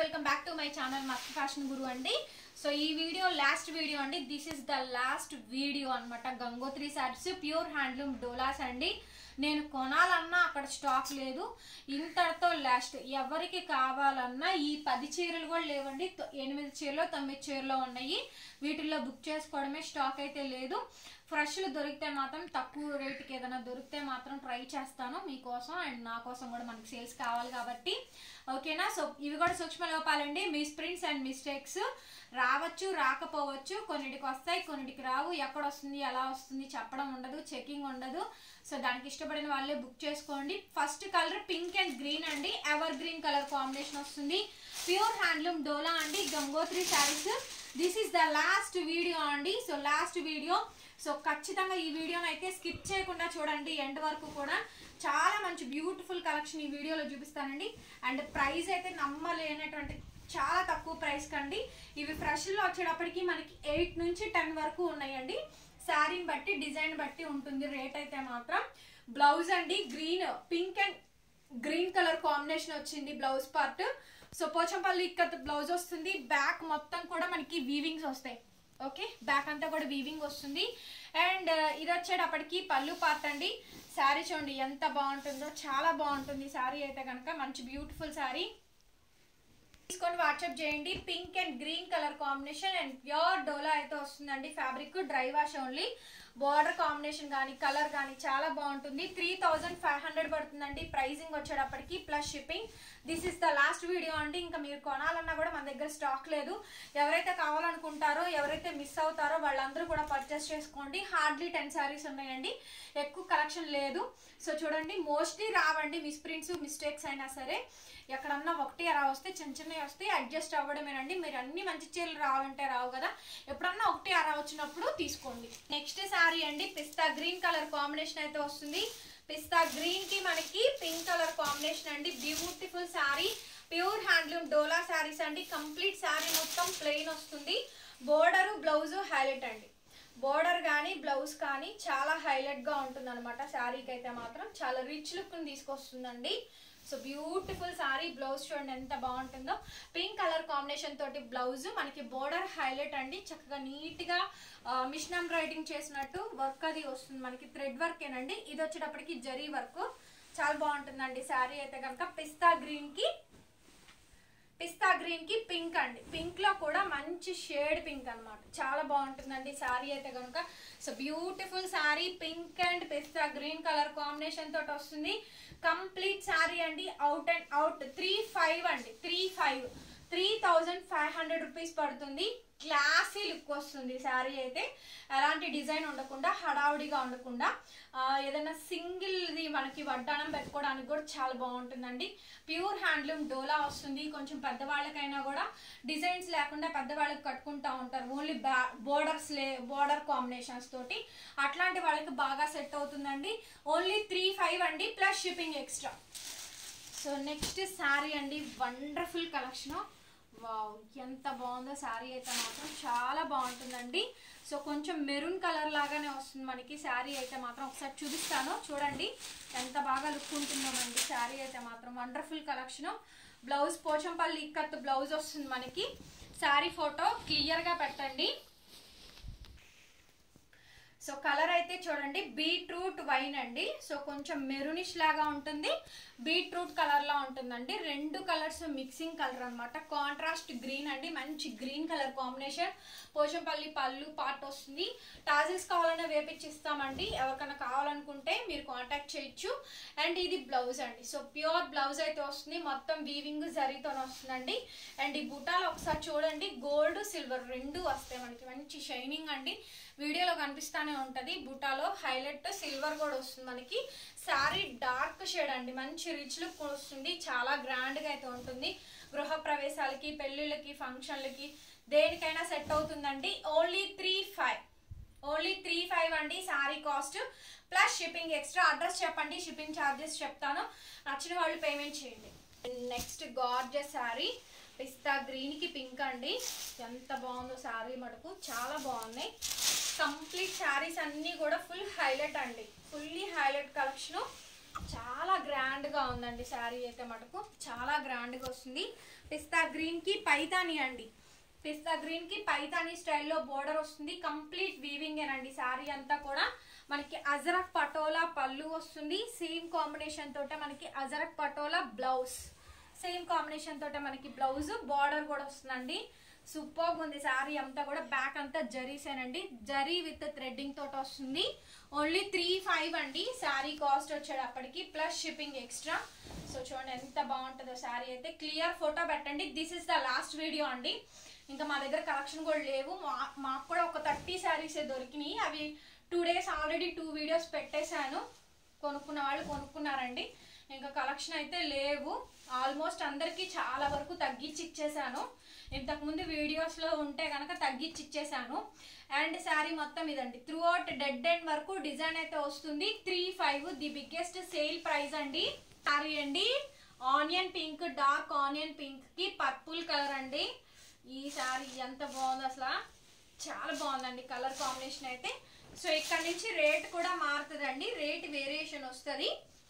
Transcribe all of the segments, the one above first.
welcome back to my channel Mast fashion guru అండి so ఈ video last video అండి this is the last video అన్నమాట Gangotri sarees pure handloom Dolas అండి నేను కొనాలన్నా అక్కడ స్టాక్ లేదు ఇంతటితో లాస్ట్ ఎవరికి కావాలన్నా ఈ పది చీరలు కూడా లేవండి తొ- ఎనిమిది చీరలు తొమ్మిది చీరలు ఉన్నాయి వీటిల్లో బుక్ చేసుకోవడమే స్టాక్ అయితే లేదు ఫ్రెష్లు దొరికితే మాత్రం తక్కువ రేటుకి ఏదైనా దొరికితే మాత్రం ట్రై చేస్తాను మీకోసం అండ్ నా కోసం కూడా మనకి సేల్స్ కావాలి కాబట్టి ఓకేనా సో ఇవి కూడా సూక్ష్మ లోపాలండి మిస్ ప్రింట్స్ అండ్ మిస్టేక్స్ రావచ్చు రాకపోవచ్చు కొన్నిటికి వస్తాయి కొన్నిటికి రావు ఎక్కడ వస్తుంది ఎలా వస్తుంది చెప్పడం ఉండదు చెకింగ్ ఉండదు సో దానికి ఇష్టపడిన వాళ్ళే బుక్ చేసుకోండి first colour pink and green అండి ఎవర్ గ్రీన్ కలర్ కాంబినేషన్ వస్తుంది ప్యూర్ హ్యాండ్లూమ్ డోలా అండి Gangotri sarees this is the last video అండి సో లాస్ట్ వీడియో సో ఖచ్చితంగా ఈ వీడియోని అయితే స్కిప్ చేయకుండా చూడండి ఎండ్ వరకు కూడా చాలా మంచి బ్యూటిఫుల్ కలెక్షన్ ఈ వీడియోలో చూపిస్తానండి అండ్ ప్రైస్ అయితే నమ్మలేనటువంటి చాలా తక్కువ ప్రైస్ కండి ఇవి ఫ్రెష్లో వచ్చేటప్పటికి మనకి ఎయిట్ నుంచి టెన్ వరకు ఉన్నాయండి శారీని బట్టి డిజైన్ బట్టి ఉంటుంది రేట్ అయితే మాత్రం బ్లౌజ్ అండి green pink and green colour combination వచ్చింది blouse part so Pochampally ikat blouse వస్తుంది బ్యాక్ మొత్తం కూడా మనకి వీవింగ్స్ వస్తాయి ఓకే బ్యాక్ అంతా కూడా వీవింగ్ వస్తుంది అండ్ ఇది వచ్చేటప్పటికి పళ్ళు పార్ట్ అండి శారీ చూడండి ఎంత బాగుంటుందో చాలా బాగుంటుంది శారీ అయితే కనుక మంచి బ్యూటిఫుల్ శారీ తీసుకొని వాట్సాప్ చేయండి pink and green colour combination and pure dola అయితే వస్తుందండి fabric dry wash only border combination కానీ కలర్ కానీ చాలా బాగుంటుంది త్రీ థౌజండ్ ఫైవ్ హండ్రెడ్ పడుతుందండి ప్రైసింగ్ వచ్చేటప్పటికి plus shipping this is the last video అండి ఇంకా మీరు కొనాలన్నా కూడా మన దగ్గర స్టాక్ లేదు ఎవరైతే కావాలనుకుంటారో ఎవరైతే మిస్ అవుతారో వాళ్ళందరూ కూడా పర్చేస్ చేసుకోండి హార్డ్లీ టెన్ శారీస్ ఉన్నాయండి ఎక్కువ కలెక్షన్ లేదు సో చూడండి మోస్ట్లీ రావండి మిస్ ప్రింట్స్ మిస్టేక్స్ అయినా సరే ఎక్కడన్నా ఒకటి అలా వస్తే చిన్న చిన్నవి వస్తే అడ్జస్ట్ అవ్వడమేనండి మీరు అన్ని మంచి చీరలు రావాలంటే రావు కదా ఎప్పుడన్నా ఒకటి అలా వచ్చినప్పుడు తీసుకోండి నెక్స్ట్ శారీ అండి పిస్తా గ్రీన్ కలర్ కాంబినేషన్ అయితే వస్తుంది పిస్తా గ్రీన్ కి మనకి పింక్ కలర్ కాంబినేషన్ అండి beautiful saree pure handloom dola sarees అండి కంప్లీట్ శారీ మొత్తం ప్లెయిన్ వస్తుంది బోర్డర్ బ్లౌజ్ హైలైట్ అండి బోర్డర్ కానీ బ్లౌజ్ కానీ చాలా హైలైట్ గా ఉంటుంది అనమాట శారీకి అయితే మాత్రం చాలా రిచ్ లుక్ తీసుకొస్తుందండి సో బ్యూటిఫుల్ సారీ బ్లౌజ్ చూడండి ఎంత బాగుంటుందో పింక్ కలర్ కాంబినేషన్ తోటి బ్లౌజ్ మనకి బోర్డర్ హైలైట్ అండి చక్కగా నీట్ గా మిషన్ ఎంబ్రాయిడింగ్ చేసినట్టు వర్క్ అది వస్తుంది మనకి థ్రెడ్ వర్క్ ఏనండి ఇది వచ్చేటప్పటికి జరీ వర్క్ చాలా బాగుంటుందండి శారీ అయితే కనుక పిస్తా గ్రీన్ కి పిస్తా గ్రీన్ కి పింక్ అండి పింక్ లో కూడా మంచి షేడ్ పింక్ అన్నమాట చాలా బాగుంటుందండి శారీ అయితే కనుక so beautiful saree pink and పిస్తా గ్రీన్ కలర్ కాంబినేషన్ తోటి వస్తుంది కంప్లీట్ శారీ అండి out and out three five అండి three five three thousand five hundred rupees పడుతుంది క్లాసీ లుక్ వస్తుంది శారీ అయితే ఎలాంటి డిజైన్ ఉండకుండా హడావుడిగా ఉండకుండా ఆ, ఏదైనా సింగిల్ది మనకి వడ్డానం పెట్టుకోవడానికి కూడా చాలా బాగుంటుందండి ప్యూర్ హ్యాండ్లూమ్ డోలా వస్తుంది కొంచెం పెద్దవాళ్ళకైనా కూడా డిజైన్స్ లేకుండా పెద్దవాళ్ళకి కట్టుకుంటా ఉంటారు ఓన్లీ బ్యా బోర్డర్స్ లే బోర్డర్ కాంబినేషన్స్ తోటి అట్లాంటి వాళ్ళకి బాగా సెట్ అవుతుందండి ఓన్లీ త్రీ ఫైవ్ అండి plus shipping extra so next sari అండి వండర్ఫుల్ కలెక్షన్ వావ్ ఎంత బాగుందో శారీ అయితే మాత్రం చాలా బాగుంటుందండి సో కొంచెం మెరూన్ కలర్ లాగానే వస్తుంది మనకి శారీ అయితే మాత్రం ఒకసారి చూపిస్తాను చూడండి ఎంత బాగా లుక్ ఉంటుందో మనకి శారీ అయితే మాత్రం wonderful collection blouse Pochampally ikat blouse వస్తుంది మనకి శారీ ఫోటో క్లియర్గా పెట్టండి సో కలర్ అయితే చూడండి బీట్రూట్ వైన్ అండి సో కొంచెం మెరూనిష్ లాగా ఉంటుంది బీట్రూట్ కలర్ లా ఉంటుందండి రెండు కలర్స్ మిక్సింగ్ కలర్ అన్నమాట కాంట్రాస్ట్ గ్రీన్ అండి మంచి గ్రీన్ కలర్ కాంబినేషన్ పోచంపల్లి పళ్ళు పార్ట్ వస్తుంది టాజిల్స్ కావాలన్నా వేపించిస్తామండి ఎవరికైనా కావాలనుకుంటే మీరు కాంటాక్ట్ చేయొచ్చు అండ్ ఇది బ్లౌజ్ అండి సో ప్యూర్ బ్లౌజ్ అయితే వస్తుంది మొత్తం వీవింగ్ జరీతో వస్తుందండి అండ్ ఈ బుటాలు ఒకసారి చూడండి గోల్డ్ సిల్వర్ రెండు వస్తాయి మనకి మంచి షైనింగ్ అండి వీడియోలో కనిపిస్తానే ఉంటది బుటాలో హైలైట్ సిల్వర్ కూడా వస్తుంది మనకి శారీ డార్క్ షేడ్ అండి మంచి రిచ్ లుక్ వస్తుంది చాలా గ్రాండ్ గా అయితే ఉంటుంది గృహ ప్రవేశాలకి పెళ్లిళ్ళకి ఫంక్షన్లకి దేనికైనా సెట్ అవుతుందండి only three five only three five అండి sari cost plus shipping extra address చెప్పండి షిప్పింగ్ ఛార్జెస్ చెప్తాను నచ్చిన వాళ్ళు పేమెంట్ చేయండి next gorgeous sari pista green కి పింక్ అండి ఎంత బాగుందో శారీ మటుకు చాలా బాగున్నాయి కంప్లీట్ శారీస్ అన్నీ కూడా ఫుల్ హైలైట్ అండి ఫుల్లీ హైలైట్ కలెక్షన్ చాలా గ్రాండ్ గా ఉందండి శారీ అయితే మటుకు చాలా గ్రాండ్ గా వస్తుంది పిస్తా గ్రీన్ కి పైతాని అండి పిస్తా గ్రీన్ కి పైతాని స్టైల్లో బోర్డర్ వస్తుంది కంప్లీట్ వీవింగ్ ఏనండి శారీ అంతా కూడా మనకి అజరక్ పటోలా పళ్ళు వస్తుంది సేమ్ కాంబినేషన్ తోటే మనకి ajrakh patola blouse same combination తోటే మనకి బ్లౌజ్ బార్డర్ కూడా వస్తుందండి సూపర్ ఉంది శారీ అంతా కూడా బ్యాక్ అంతా జరీసేనండి జరీ విత్ థ్రెడ్డింగ్ తోటి వస్తుంది ఓన్లీ త్రీ ఫైవ్ అండి శారీ కాస్ట్ వచ్చేటప్పటికి ప్లస్ షిప్పింగ్ ఎక్స్ట్రా సో చూడండి ఎంత బాగుంటుందో శారీ అయితే క్లియర్ ఫోటో పెట్టండి this is the last video అండి ఇంకా మా దగ్గర కలెక్షన్ కూడా లేవు మా- మాకు కూడా ఒక థర్టీ శారీసే దొరికినాయి అవి two days already two videos పెట్టేశాను కొనుక్కున్న వాళ్ళు కొనుక్కున్నారండి ఇంకా కలెక్షన్ అయితే లేవు ఆల్మోస్ట్ అందరికీ చాలా వరకు తగ్గించి ఇచ్చేసాను ఇంతకుముందు వీడియోస్లో ఉంటే కనుక తగ్గించి ఇచ్చేసాను అండ్ శారీ మొత్తం ఇదండి త్రూ అవుట్ డెడ్ ఎండ్ వరకు డిజైన్ అయితే వస్తుంది three five the biggest sale price అండి శారీ అండి onion pink dark onion pink కి పర్పుల్ కలర్ అండి ఈ శారీ ఎంత బాగుంది అసలు చాలా బాగుందండి కలర్ కాంబినేషన్ అయితే సో ఇక్కడ నుంచి రేట్ కూడా మారుతుందండి రేట్ వేరియేషన్ వస్తుంది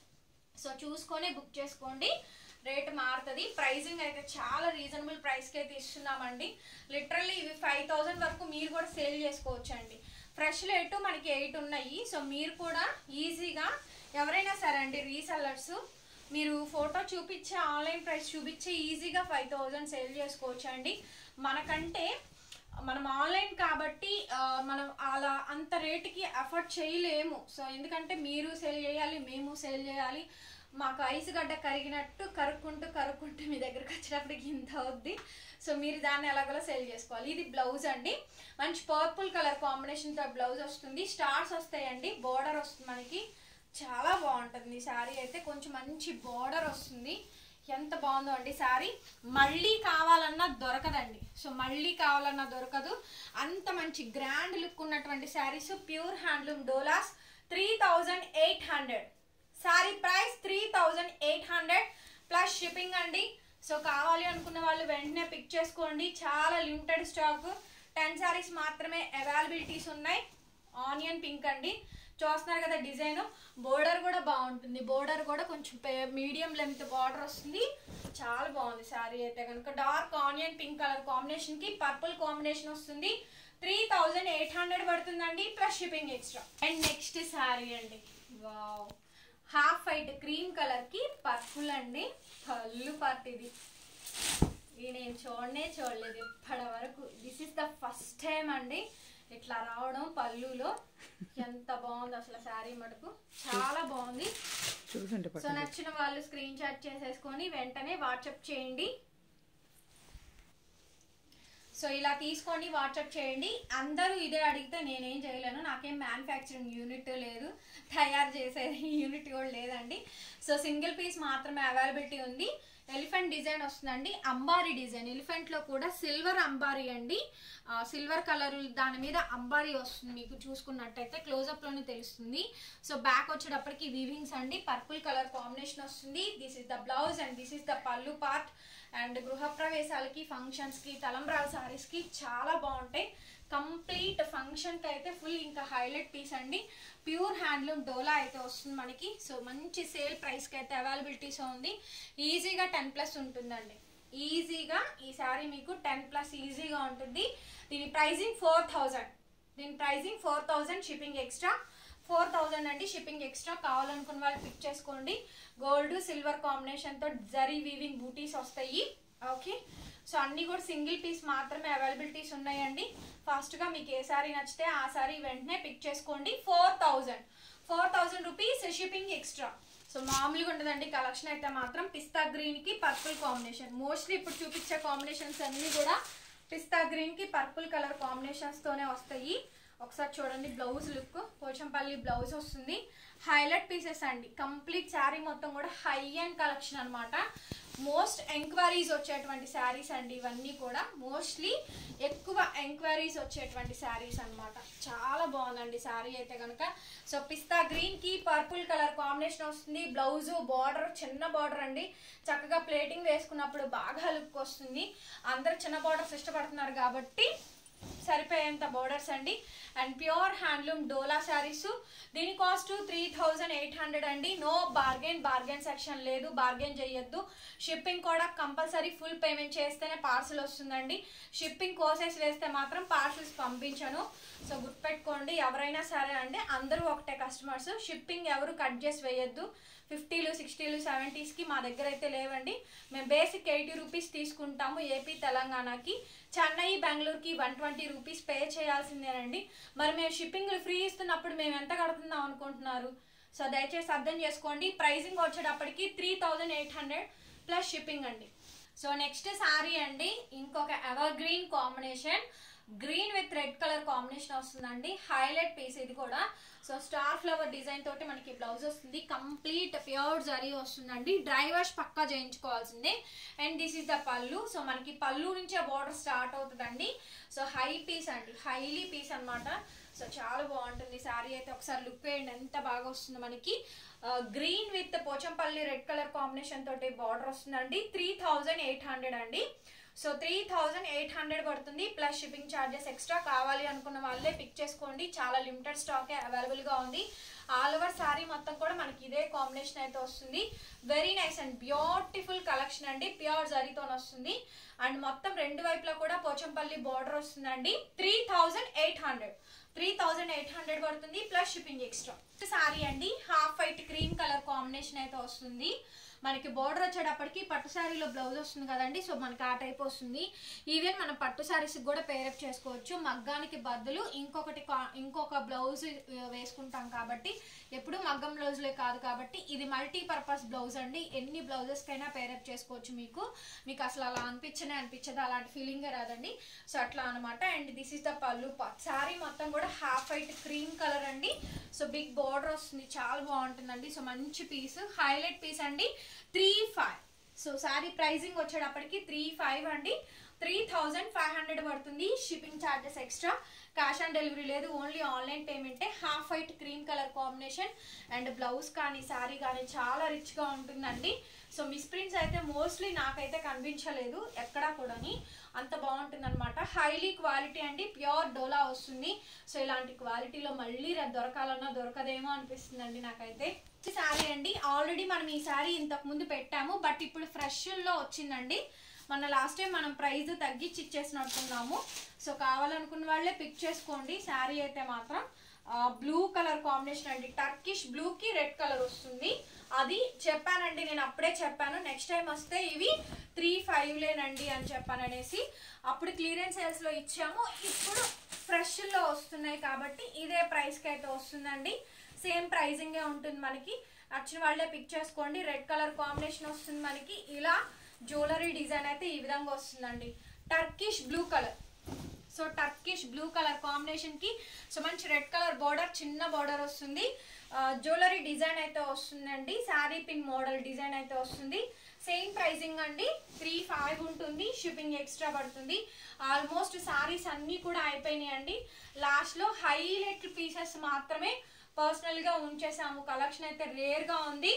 సో చూసుకొని బుక్ చేసుకోండి రేట్ మారుతుంది ప్రైజింగ్ అయితే చాలా రీజనబుల్ ప్రైస్కి అయితే ఇస్తున్నామండి లిటరల్లీ ఇవి ఫైవ్ థౌజండ్ వరకు మీరు కూడా సేల్ చేసుకోవచ్చు అండి ఫ్రెష్ రేటు మనకి ఎయిట్ ఉన్నాయి సో మీరు కూడా ఈజీగా ఎవరైనా సరే అండి రీసెల్లర్స్ మీరు ఫోటో చూపించే ఆన్లైన్ ప్రైస్ చూపించి ఈజీగా ఫైవ్ థౌజండ్ సేల్ చేసుకోవచ్చు అండి మనకంటే మనం ఆన్లైన్ కాబట్టి ఆ, మనం అలా అంత రేటుకి అఫోర్డ్ చేయలేము సో ఎందుకంటే మీరు సేల్ చేయాలి మేము సేల్ చేయాలి మాకు ఐస్ గడ్డ కరిగినట్టు కరుక్కుంటూ కరుక్కుంటూ మీ దగ్గరకు వచ్చేటప్పటికి ఇంత అవుద్ది సో మీరు దాన్ని ఎలాగోలా సేల్ చేసుకోవాలి ఇది బ్లౌజ్ అండి మంచి పర్పుల్ కలర్ కాంబినేషన్తో బ్లౌజ్ వస్తుంది స్టార్స్ వస్తాయండి బోర్డర్ వస్తుంది మనకి చాలా బాగుంటుంది ఈ శారీ అయితే కొంచెం మంచి బోర్డర్ వస్తుంది ఎంత బాగుందో అండి శారీ మళ్ళీ కావాలన్నా దొరకదండి సో మళ్ళీ కావాలన్నా దొరకదు అంత మంచి గ్రాండ్ లుక్ ఉన్నటువంటి saris pure handloom dolas three thousand eight hundred sari price three thousand eight hundred plus shipping అండి సో కావాలి అనుకున్న వాళ్ళు వెంటనే పిక్ చేసుకోండి చాలా లిమిటెడ్ స్టాక్ టెన్ శారీస్ మాత్రమే అవైలబిలిటీస్ ఉన్నాయి ఆనియన్ పింక్ అండి చూస్తున్నారు కదా డిజైన్ బోర్డర్ కూడా బాగుంటుంది బోర్డర్ కూడా కొంచెం మీడియం లెంత్ బార్డర్ వస్తుంది చాలా బాగుంది శారీ అయితే కనుక dark onion pink colour combination కి పర్పుల్ కాంబినేషన్ వస్తుంది త్రీ థౌజండ్ ఎయిట్ హండ్రెడ్ పడుతుందండి plus shipping extra and next sari అండి wow half white cream colour కి పర్పుల్ అండి పళ్ళు పార్ట్ ఇది ఇది నేను చూడనే చూడలేదు ఇప్పటి వరకు this is the first time అండి ఇట్లా రావడం పళ్ళులో ఎంత బాగుంది అసలు శారీ మటుకు చాలా బాగుంది చూడండి సో పక్కన నచ్చిన వాళ్ళు స్క్రీన్ షాట్ చేసేసుకొని వెంటనే వాట్సాప్ చేయండి సో ఇలా తీసుకొని వాట్సాప్ చేయండి అందరూ ఇదే అడిగితే నేనేం చేయలేను నాకేం మ్యానుఫ్యాక్చరింగ్ యూనిట్ లేదు తయారు చేసే యూనిట్ కూడా లేదండి సో సింగిల్ పీస్ మాత్రమే అవైలబిలిటీ ఉంది ఎలిఫెంట్ డిజైన్ వస్తుందండి అంబారీ డిజైన్ ఎలిఫెంట్ లో కూడా సిల్వర్ అంబారీ అండి సిల్వర్ కలర్ దాని మీద అంబారీ వస్తుంది మీకు చూసుకున్నట్టయితే క్లోజప్ లోనే తెలుస్తుంది సో బ్యాక్ వచ్చేటప్పటికి వీవింగ్స్ అండి పర్పుల్ కలర్ కాంబినేషన్ వస్తుంది this is the blouse and this is the pallu part and గృహప్రవేశాలకి ఫంక్షన్స్కి తలంబ్రాల సారీస్కి చాలా బాగుంటాయి కంప్లీట్ ఫంక్షన్కి అయితే ఫుల్ ఇంకా హైలైట్ పీస్ అండి ప్యూర్ హ్యాండ్లూమ్ డోలా అయితే వస్తుంది మనకి సో మంచి సేల్ ప్రైస్కి అయితే అవైలబిలిటీస్ ఉంది ఈజీగా టెన్ ప్లస్ ఉంటుందండి ఈజీగా ఈ శారీ మీకు టెన్ ప్లస్ ఈజీగా ఉంటుంది దీని ప్రైజింగ్ ఫోర్ థౌజండ్ దీని pricing four thousand shipping extra four thousand అండి షిప్పింగ్ ఎక్స్ట్రా కావాలనుకున్న వాళ్ళు పిక్ చేసుకోండి గోల్డ్ సిల్వర్ కాంబినేషన్తో జరీ వీవింగ్ బూటీస్ వస్తాయి ఓకే సో అన్నీ కూడా సింగిల్ పీస్ మాత్రమే అవైలబిలిటీస్ ఉన్నాయండి ఫాస్ట్గా మీకు ఏ సారీ నచ్చితే ఆ సారీ వెంటనే పిక్ చేసుకోండి four thousand four thousand rupees shipping extra so మామూలుగా ఉండదండి కలెక్షన్ అయితే మాత్రం పిస్తా గ్రీన్కి పర్పుల్ కాంబినేషన్ మోస్ట్లీ ఇప్పుడు చూపించే కాంబినేషన్స్ అన్నీ కూడా పిస్తా గ్రీన్కి పర్పుల్ కలర్ కాంబినేషన్స్తోనే వస్తాయి ఒకసారి చూడండి బ్లౌజ్ లుక్ పోచంపల్లి బ్లౌజ్ వస్తుంది హైలైట్ పీసెస్ అండి కంప్లీట్ శారీ మొత్తం కూడా హై అండ్ కలెక్షన్ అన్నమాట మోస్ట్ ఎంక్వైరీస్ వచ్చేటువంటి శారీస్ అండి ఇవన్నీ కూడా మోస్ట్లీ ఎక్కువ ఎంక్వైరీస్ వచ్చేటువంటి శారీస్ అన్నమాట చాలా బాగుందండి శారీ అయితే కనుక సో పిస్తా గ్రీన్ కి పర్పుల్ కలర్ కాంబినేషన్ వస్తుంది బ్లౌజ్ బార్డర్ చిన్న బార్డర్ అండి చక్కగా ప్లేటింగ్ వేసుకున్నప్పుడు బాగా లుక్ వస్తుంది అందరు చిన్న బార్డర్స్ ఇష్టపడుతున్నారు కాబట్టి సరిపోయేంత బోర్డర్స్ అండి and pure handloom dola saris దీని cost three thousand eight hundred అండి నో బార్గెన్ బార్గెన్ సెక్షన్ లేదు బార్గెన్ చేయొద్దు షిప్పింగ్ కూడా కంపల్సరీ ఫుల్ పేమెంట్ చేస్తేనే పార్సల్ వస్తుందండి షిప్పింగ్ కోసెస్ వేస్తే మాత్రం పార్సల్స్ పంపించను సో గుర్తుపెట్టుకోండి ఎవరైనా సరే అండి అందరూ ఒకటే కస్టమర్స్ షిప్పింగ్ ఎవరు కట్ చేసి వేయొద్దు ఫిఫ్టీలు సిక్స్టీలు సెవెంటీస్కి మా దగ్గర అయితే లేవండి మేము బేసిక్ ఎయిటీ రూపీస్ తీసుకుంటాము ఏపీ తెలంగాణకి చెన్నై బెంగళూరుకి వన్ ట్వంటీ రూపీస్ పే చేయాల్సిందేనండి మరి మేము షిప్పింగ్ ఫ్రీ ఇస్తున్నప్పుడు మేము ఎంత కడుతున్నాం అనుకుంటున్నారు సో దయచేసి అర్థం చేసుకోండి ప్రైజింగ్ వచ్చేటప్పటికి three thousand eight hundred plus shipping అండి సో నెక్స్ట్ సారీ అండి ఇంకొక evergreen combination green with red colour combination వస్తుందండి హైలైట్ పీస్ ఇది కూడా సో స్టార్ ఫ్లవర్ డిజైన్ తోటి మనకి బ్లౌజ్ వస్తుంది కంప్లీట్ ప్యూర్ జరీ వస్తుందండి డ్రై వాష్ పక్కా చేయించుకోవాల్సిందే and this is the pallu so మనకి పళ్ళు నుంచే బార్డర్ స్టార్ట్ అవుతుందండి సో హై పీస్ అండి హైలీ పీస్ అన్నమాట సో చాలా బాగుంటుంది శారీ అయితే ఒకసారి లుక్ వేయండి ఎంత బాగా వస్తుంది మనకి green with Pochampally red colour combination తోటి బార్డర్ వస్తుందండి త్రీ థౌజండ్ ఎయిట్ హండ్రెడ్ అండి so three thousand eight hundred పడుతుంది ప్లస్ షిప్పింగ్ ఛార్జెస్ ఎక్స్ట్రా కావాలి అనుకున్న వాళ్ళే పిక్ చేసుకోండి చాలా లిమిటెడ్ స్టాకే అవైలబుల్గా ఉంది ఆల్ ఓవర్ శారీ మొత్తం కూడా మనకి ఇదే కాంబినేషన్ అయితే వస్తుంది very nice and beautiful collection అండి ప్యూర్ జరీతో వస్తుంది అండ్ మొత్తం రెండు వైపులా కూడా పోచంపల్లి బార్డర్ వస్తుందండి three thousand eight hundred three thousand eight hundred పడుతుంది ప్లస్ షిప్పింగ్ ఎక్స్ట్రా సారీ అండి half white cream colour combination అయితే వస్తుంది మనకి బోర్డర్ వచ్చేటప్పటికి పట్టు శారీలో బ్లౌజ్ వస్తుంది కదండి సో మనకి ఆ టైప్ వస్తుంది ఈవెన్ మనం పట్టు శారీస్ కూడా పేరప్ చేసుకోవచ్చు మగ్గానికి బదులు ఇంకొకటి ఇంకొక బ్లౌజ్ వేసుకుంటాం కాబట్టి ఎప్పుడు మగ్గం బ్లౌజ్లే కాదు కాబట్టి ఇది మల్టీ పర్పస్ బ్లౌజ్ అండి ఎన్ని బ్లౌజెస్కైనా పేరప్ చేసుకోవచ్చు మీకు మీకు అసలు అలా అనిపించనే అనిపించదు అలాంటి ఫీలింగే రాదండి సో అట్లా అనమాట అండ్ దిస్ ఇస్ ద పళ్ళు శారీ మొత్తం కూడా హాఫ్ వైట్ క్రీమ్ కలర్ అండి సో బిగ్ బార్డర్ వస్తుంది చాలా బాగుంటుందండి సో మంచి పీస్ హైలైట్ పీస్ అండి three five so sari pricing వచ్చేటప్పటికి త్రీ ఫైవ్ అండి త్రీ థౌజండ్ ఫైవ్ హండ్రెడ్ పడుతుంది shipping charges extra cash on delivery లేదు ఓన్లీ ఆన్లైన్ పేమెంటే half white cream colour combination and blouse కానీ శారీ కానీ చాలా రిచ్గా ఉంటుందండి సో మిస్ ప్రింట్స్ అయితే మోస్ట్లీ నాకైతే కనిపించలేదు ఎక్కడా కూడాని అంత బాగుంటుంది అనమాట హైలీ క్వాలిటీ అండి ప్యూర్ డోలా వస్తుంది సో ఇలాంటి క్వాలిటీలో మళ్ళీ దొరకాలన్నా దొరకదేమో అనిపిస్తుందండి నాకైతే శారీ అండి ఆల్రెడీ మనం ఈ శారీ ఇంతకు ముందు పెట్టాము బట్ ఇప్పుడు ఫ్రెష్లో వచ్చిందండి మన లాస్ట్ టైం మనం ప్రైస్ తగ్గించి ఇచ్చేసినట్టున్నాము సో కావాలనుకున్న వాళ్ళే పిక్ చేసుకోండి శారీ అయితే మాత్రం బ్లూ కలర్ కాంబినేషన్ అండి టర్కిష్ బ్లూకి రెడ్ కలర్ వస్తుంది అది చెప్పానండి నేను అప్పుడే చెప్పాను నెక్స్ట్ టైం వస్తే ఇవి త్రీ ఫైవ్లేనండి అని చెప్పాను అనేసి అప్పుడు క్లియరెన్స్ సేల్స్లో ఇచ్చాము ఇప్పుడు ఫ్రెష్లో వస్తున్నాయి కాబట్టి ఇదే ప్రైస్కి అయితే వస్తుందండి సేమ్ ప్రైజింగే ఉంటుంది మనకి నచ్చిన వాళ్ళే పిక్ చేసుకోండి రెడ్ కలర్ కాంబినేషన్ వస్తుంది మనకి ఇలా జ్యువెలరీ డిజైన్ అయితే ఈ విధంగా వస్తుందండి Turkish blue colour so Turkish blue colour combination కి సో మంచి రెడ్ కలర్ బార్డర్ చిన్న బార్డర్ వస్తుంది జ్యువెలరీ డిజైన్ అయితే వస్తుందండి శారీ పిన్ మోడల్ డిజైన్ అయితే వస్తుంది సేమ్ ప్రైజింగ్ అండి త్రీ ఫైవ్ ఉంటుంది షిప్పింగ్ ఎక్స్ట్రా పడుతుంది ఆల్మోస్ట్ శారీస్ అన్నీ కూడా అయిపోయినాయి అండి లాస్ట్లో హైలైట్ పీసెస్ మాత్రమే పర్సనల్గా ఉంచేసాము కలెక్షన్ అయితే రేర్గా ఉంది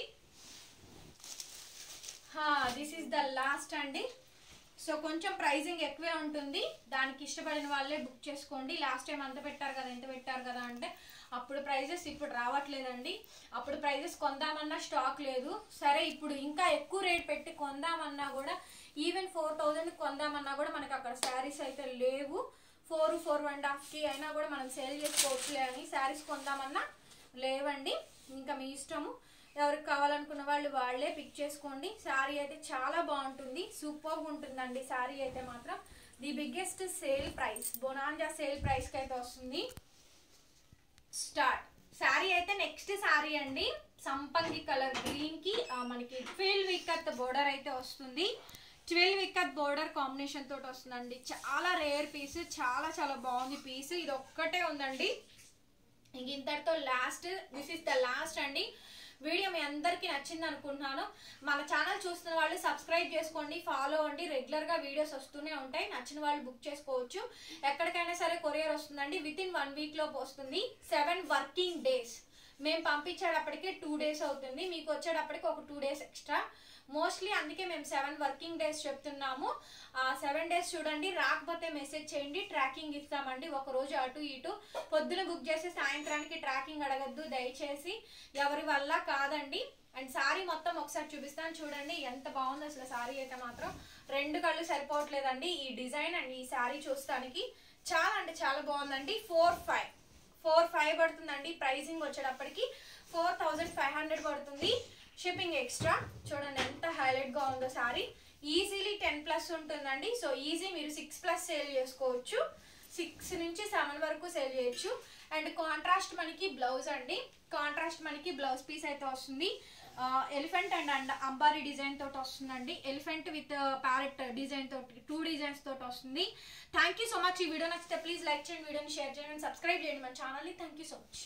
దిస్ ఈస్ ద లాస్ట్ అండి సో కొంచెం ప్రైజింగ్ ఎక్కువే ఉంటుంది దానికి ఇష్టపడిన వాళ్ళే బుక్ చేసుకోండి లాస్ట్ టైం అంత పెట్టారు కదా ఎంత పెట్టారు కదా అంటే అప్పుడు ప్రైజెస్ ఇప్పుడు రావట్లేదండి అప్పుడు ప్రైజెస్ కొందామన్నా స్టాక్ లేదు సరే ఇప్పుడు ఇంకా ఎక్కువ రేట్ పెట్టి కొందామన్నా కూడా ఈవెన్ ఫోర్ థౌజండ్ కొందామన్నా కూడా మనకి అక్కడ శారీస్ అయితే లేవు ఫోర్ ఫోర్ అండ్ హాఫ్కి అయినా కూడా మనం సేల్ చేసుకోవచ్చులే అని శారీస్ కొందామన్నా లేవండి ఇంకా మీ ఇష్టము ఎవరికి కావాలనుకున్న వాళ్ళు వాళ్ళే పిక్ చేసుకోండి శారీ అయితే చాలా బాగుంటుంది సూపర్ ఉంటుందండి శారీ అయితే మాత్రం the biggest sale price bonanza sale ప్రైస్కి అయితే వస్తుంది స్టార్ట్ శారీ అయితే నెక్స్ట్ శారీ అండి సంపంగి కలర్ గ్రీన్ కి ఆ, మనకి ట్వెల్వ్ విక్కత్ బోర్డర్ అయితే వస్తుంది ట్వెల్వ్ విక్కత్ బోర్డర్ కాంబినేషన్ తోటి వస్తుందండి చాలా రేర్ పీస్ చాలా చాలా బాగుంది పీస్ ఇది ఒక్కటే ఉందండి ఇంక ఇంతటితో last this is the last అండి వీడియో మీ అందరికీ నచ్చింది అనుకుంటున్నాను మన ఛానల్ చూస్తున్న వాళ్ళు సబ్స్క్రైబ్ చేసుకోండి ఫాలో అవ్వండి రెగ్యులర్ గా వీడియోస్ వస్తూనే ఉంటాయి నచ్చిన వాళ్ళు బుక్ చేసుకోవచ్చు ఎక్కడికైనా సరే కొరియర్ వస్తుందండి విత్ ఇన్ వన్ వీక్ లోపు వస్తుంది సెవెన్ వర్కింగ్ డేస్ మేము పంపించేటప్పటికి టూ డేస్ అవుతుంది మీకు వచ్చేటప్పటికి ఒక టూ డేస్ ఎక్స్ట్రా మోస్ట్లీ అందుకే మేము సెవెన్ వర్కింగ్ డేస్ చెప్తున్నాము ఆ సెవెన్ డేస్ చూడండి రాకపోతే మెసేజ్ చేయండి ట్రాకింగ్ ఇస్తామండి ఒక రోజు అటు ఇటు పొద్దున బుక్ చేసి సాయంత్రానికి ట్రాకింగ్ అడగద్దు దయచేసి ఎవరి వల్ల కాదండి అండ్ సారీ మొత్తం ఒకసారి చూపిస్తాను చూడండి ఎంత బాగుంది అసలు సారీ అయితే మాత్రం రెండు కళ్ళు సరిపోవట్లేదండి ఈ డిజైన్ అండ్ ఈ సారీ చూస్తానికి చాలా అంటే చాలా బాగుందండి ఫోర్ ఫైవ్ ఫోర్ ఫైవ్ పడుతుందండి ప్రైజింగ్ వచ్చేటప్పటికి ఫోర్ థౌజండ్ ఫైవ్ హండ్రెడ్ పడుతుంది షిప్పింగ్ ఎక్స్ట్రా చూడండి ఎంత హైలైట్ గా ఉందో సారీ ఈజీలీ టెన్ ప్లస్ ఉంటుందండి సో ఈజీ మీరు సిక్స్ ప్లస్ సేల్ చేసుకోవచ్చు సిక్స్ నుంచి సెవెన్ వరకు సేల్ చేయొచ్చు అండ్ కాంట్రాస్ట్ మనకి బ్లౌజ్ అండి కాంట్రాస్ట్ మనకి బ్లౌజ్ పీస్ అయితే వస్తుంది ఎలిఫెంట్ అండ్ అండ్ అంబారీ డిజైన్ తోటి వస్తుందండి ఎలిఫెంట్ విత్ ప్యారెట్ డిజైన్ తోటి టూ డిజైన్స్ తోటి వస్తుంది థ్యాంక్ యూ సో మచ్ ఈ వీడియో నచ్చితే ప్లీజ్ లైక్ చేయండి వీడియోని షేర్ చేయండి సబ్స్క్రైబ్ చేయండి మన ఛానల్ని థ్యాంక్ యూ సో మచ్